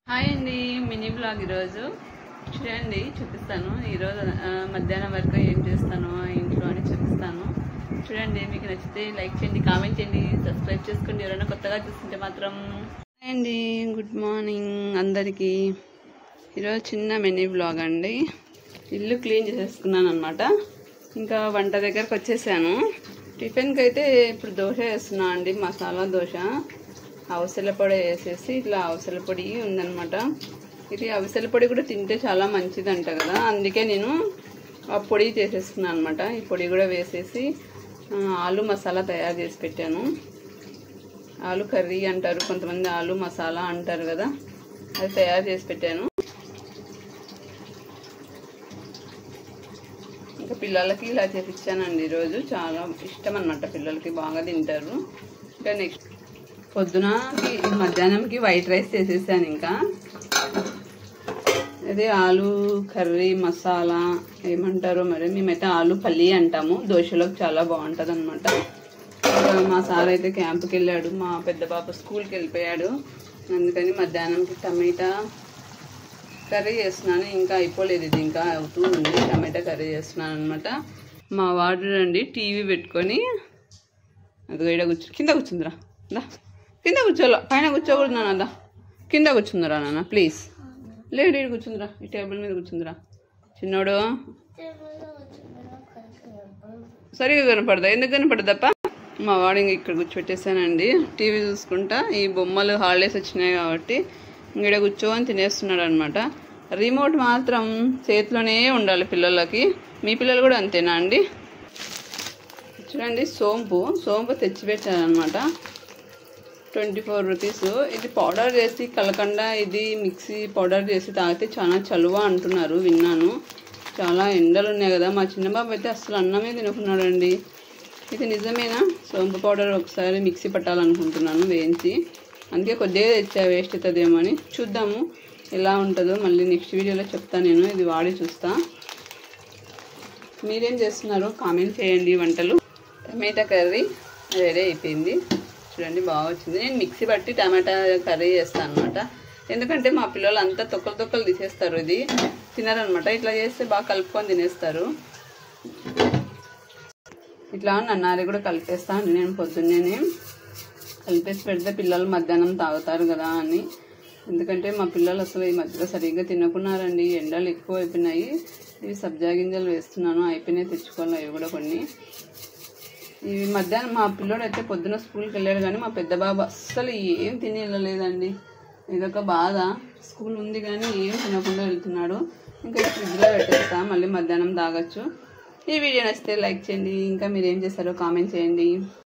hi అండి mini blog ఈరోజు చూడండి చూపిస్తాను ఈరోజు ఆ, మధ్యాహ్నం వరకు ఏం చేస్తాను ఇంట్లో అని చూపిస్తాను చూడండి మీకు నచ్చితే లైక్ చేయండి కామెంట్ చేయండి సబ్స్క్రైబ్ చేసుకోండి ఎవరైనా కొత్తగా చూస్తుంటే మాత్రం హాయ్ అండి గుడ్ మార్నింగ్ అందరికీ ఈరోజు చిన్న మినీ బ్లాగ్ అండి ఇల్లు క్లీన్ చేసేసుకున్నాను అనమాట ఇంకా వంట దగ్గరకు వచ్చేసాను టిఫిన్కి అయితే ఇప్పుడు దోశ వేస్తున్నా అండి మసాలా దోశ అవసల పొడి వేసేసి ఇట్లా అవసల పొడి ఉందన్నమాట ఇది అవసల పొడి కూడా తింటే చాలా మంచిదంట కదా అందుకే నేను ఆ పొడి చేసేసుకున్నాను అనమాట ఈ పొడి కూడా వేసేసి ఆ, ఆలు మసాలా తయారు చేసి పెట్టాను ఆలు కర్రీ అంటారు కొంతమంది ఆలు మసాలా అంటారు కదా అది తయారు చేసి పెట్టాను ఇంకా పిల్లలకి ఇలా చేపించానండి ఈరోజు చాలా ఇష్టం అనమాట పిల్లలకి బాగా తింటారు ఇంకా నెక్స్ట్ పొద్దునకి మధ్యాహ్నంకి వైట్ రైస్ చేసేసాను ఇంకా అదే ఆలు కర్రీ మసాలా ఏమంటారో మరి మేమైతే ఆలు పల్లి అంటాము దోశలోకి చాలా బాగుంటుంది అనమాట మా సార్ అయితే క్యాంప్కి వెళ్ళాడు మా పెద్ద పాప స్కూల్కి వెళ్ళిపోయాడు అందుకని మధ్యాహ్నంకి టమాటా కర్రీ చేస్తున్నాను ఇంకా అయిపోలేదు ఇది ఇంకా అవుతూ ఉంది టమాటా కర్రీ చేస్తున్నాను అనమాట మా వాడు రండి టీవీ పెట్టుకొని అది ఈడ కూర్చో కింద కూర్చుందిరా దా కింద కూర్చోలో పైన కూర్చోకూడదు నాన్న దా కింద కూర్చుందిరా నాన్న ప్లీజ్ లేడు ఈడ కూర్చుందిరా ఈ టేబుల్ మీద కూర్చుందిరా చిన్నోడు సరిగా కనపడదా ఎందుకు కనపడదప్ప మా వాడు ఇంక ఇక్కడ కూర్చోపెట్టేసానండి టీవీ చూసుకుంటా ఈ బొమ్మలు హాలిడేస్ వచ్చినాయి కాబట్టి ఇక్కడ కూర్చోని తినేస్తున్నాడు అనమాట రిమోట్ మాత్రం చేతిలోనే ఉండాలి పిల్లలకి మీ పిల్లలు కూడా అంతేనా అండి చూడండి సోంపు సోంపు తెచ్చిపెట్టానమాట ట్వంటీ ఫోర్ రూపీస్ ఇది పౌడర్ చేసి కలకండ ఇది మిక్సీ పౌడర్ చేసి తాగితే చాలా చలువ అంటున్నారు విన్నాను చాలా ఎండలు ఉన్నాయి కదా మా చిన్న బాబు అయితే అసలు అన్నమే తినుకున్నాడండి ఇది నిజమేనా సోంపు పౌడర్ ఒకసారి మిక్సీ పట్టాలనుకుంటున్నాను వేయించి అందుకే కొద్దిగా తెచ్చా వేస్ట్ అవుతుందేమో అని చూద్దాము ఎలా ఉంటుందో మళ్ళీ నెక్స్ట్ వీడియోలో చెప్తాను నేను ఇది వాడి చూస్తా మీరేం చేస్తున్నారు కామెంట్ చేయండి వంటలు టమాటా కర్రీ రెడీ అయిపోయింది చూడండి బాగా వచ్చింది నేను మిక్సీ పట్టి టమాటా కర్రీ చేస్తాను అనమాట ఎందుకంటే మా పిల్లలు అంతా తొక్కలు తొక్కలు తీసేస్తారు ఇది తినరనమాట ఇట్లా చేస్తే బాగా కలుపుకొని తినేస్తారు ఇట్లా నన్నారి కూడా కలిపేస్తాను నేను పొద్దున్నేనే కలిపేసి పెడితే పిల్లలు మధ్యాహ్నం తాగుతారు కదా అని ఎందుకంటే మా పిల్లలు అసలు ఈ మధ్యలో సరిగ్గా తినకున్నారండి ఎండలు ఎక్కువ అయిపోయినాయి ఇవి సబ్జా గింజలు వేస్తున్నాను అయిపోయినాయి తెచ్చుకోవాలి అవి కూడా కొన్ని ఇవి మధ్యాహ్నం మా పిల్లోడు అయితే పొద్దున స్కూల్కి వెళ్ళాడు కానీ మా పెద్ద బాబు అస్సలు ఏం తిని వెళ్ళలేదండి ఇదొక బాధ స్కూల్ ఉంది కానీ ఏం తినకుండా వెళ్తున్నాడు ఇంకా ఫ్రిడ్జ్లో పెట్టేస్తా మళ్ళీ మధ్యాహ్నం తాగొచ్చు ఈ వీడియో నచ్చితే లైక్ చేయండి ఇంకా మీరు ఏం చేస్తారో కామెంట్ చేయండి